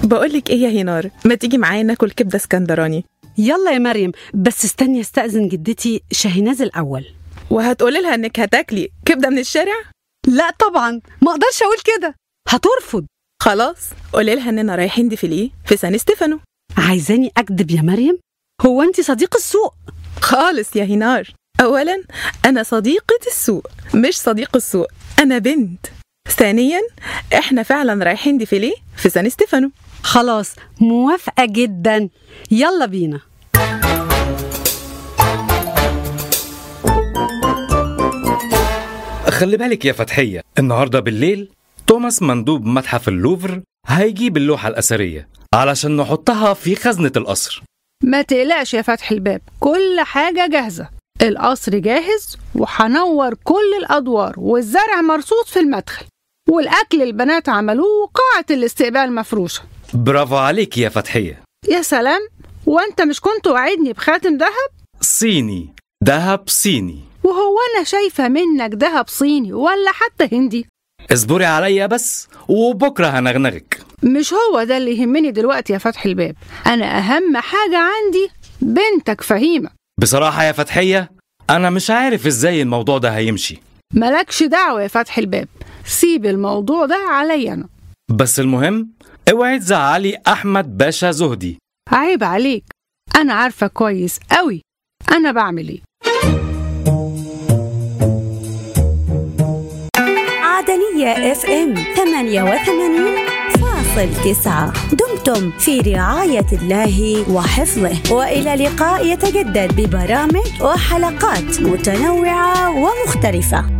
بقولك ايه يا هينار ما تيجي معايا ناكل كبده اسكندراني يلا يا مريم بس استني استأذن جدتي شاهيناز الأول وهتقولي لها انك هتاكلي كبده من الشارع لا طبعا ما اقدرش اقول كده هترفض خلاص قولي لها اننا رايحين ديفيليه في سان ستيفانو عايزاني اكذب يا مريم هو انت صديق السوق خالص يا هينار اولا انا صديقه السوق مش صديق السوق انا بنت ثانيا احنا فعلا رايحين ديفيليه في سان ستيفانو خلاص موافقة جدا يلا بينا خلي بالك يا فتحية النهاردة بالليل توماس مندوب متحف اللوفر هيجيب اللوحة الأثرية علشان نحطها في خزنة القصر ما تقلقش يا فتح الباب كل حاجة جاهزة القصر جاهز وهنور كل الأدوار والزرع مرصوص في المدخل والأكل البنات عملوه وقاعة الاستقبال مفروشة برافو عليك يا فتحية يا سلام وانت مش كنت وعدني بخاتم دهب صيني دهب صيني وهو انا شايفة منك دهب صيني ولا حتى هندي اصبري عليا بس وبكرة هنغنغك مش هو ده اللي يهمني دلوقتي يا فتح الباب انا اهم حاجة عندي بنتك فهيمة بصراحة يا فتحية أنا مش عارف إزاي الموضوع ده هيمشي ملكش دعوة يا فتح الباب سيب الموضوع ده عليا انا بس المهم اوعي تزعلي أحمد باشا زهدي عيب عليك انا عارفة كويس قوي انا بعمل ايه عدنية اف ام 88 فاصل تسعة دمتم في رعاية الله وحفظه وإلى لقاء يتجدد ببرامج وحلقات متنوعة ومختلفة